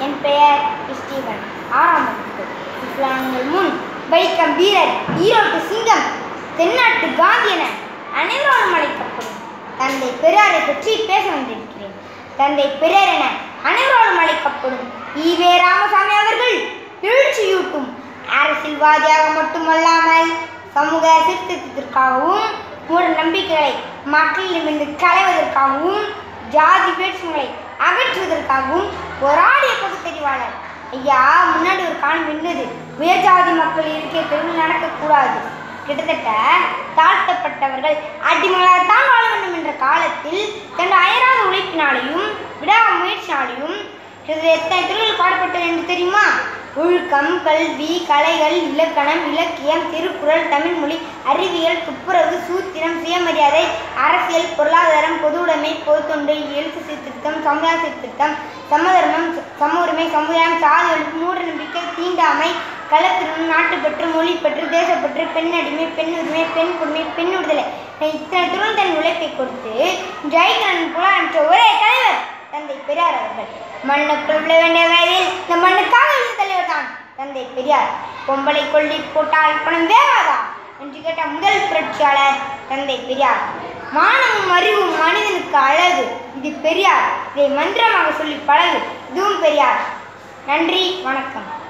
என் பெயர் ஸ்டீவன் ஆறாம் வகுப்பு இஸ்லாமியர்கள் முன் வைக்கம் வீரர் ஈரோட்டு சிங்கம் தென்னாட்டு காந்தி என அனைவராலும் அழைக்கப்படும் தந்தை பெரியாரை பற்றி பேச வந்திருக்கிறேன் தந்தை பெரியார் என அனைவராலும் அழைக்கப்படும் ஈவே ராமசாமி அவர்கள் எழுச்சியூட்டும் அரசியல்வாதியாக மட்டுமல்லாமல் சமூக சீர்திருத்தத்திற்காகவும் மூட நம்பிக்கைகளை மக்களிடமிருந்து களைவதற்காகவும் ஜாதி வேற்றுமைகளை அகற்றுவதற்காகவும் போராடிய பகுத்தறிவாளர் ஐயா முன்னாடி ஒரு காலம் இருந்தது உயர் ஜாதி மக்கள் இருக்கிற தெருவில் நடக்கக்கூடாது கிட்டத்தட்ட தாழ்த்தப்பட்டவர்கள் அடிமைகளாகத்தான் வாழ வேண்டும் என்ற காலத்தில் தன் அயராத உழைப்பினாலையும் விடாமுயற்சினாலையும் இது எத்தனை துறையில் பாடுபட்டது என்று தெரியுமா ஒழுக்கம் கல்வி கலைகள் இலக்கணம் இலக்கியம் திருக்குறள் தமிழ்மொழி அறிவியல் துப்புரவு சூத்திரம் சுயமரியாதை அரசியல் பொருளாதாரம் பொதுவுடைமை பொதுத்தொண்டு எழுத்து சீர்திருத்தம் சமுதாய சீர்திருத்தம் சமதர்மம் சம உரிமை சமுதாயம் சாதி ஒழிப்பு மூட நம்பிக்கை தீண்டாமை களத்திறன் நாட்டுப்பற்று மொழிப்பற்று தேசப்பற்று பெண் அடிமை பெண் உரிமை பெண் கொடுமை பெண் விடுதலை இத்தனை துறை தன் உழைப்பை கொடுத்து ஜெயகரன் புலன்ற ஒரே தலைவர் தந்தை பெரியார் அவர்கள் மண்ணுக்குள் விழ வேண்டிய வயதில் இந்த மண்ணுக்காக எழுந்த தலைவர் தான் தந்தை பெரியார் பொம்பளை கொள்ளி போட்டால் பணம் வேகாதா என்று கேட்ட முதல் புரட்சியாளர் தந்தை பெரியார் மானமும் அறிவும் மனிதனுக்கு அழகு இது பெரியார் இதை மந்திரமாக சொல்லி பழகு இதுவும் பெரியார் நன்றி வணக்கம்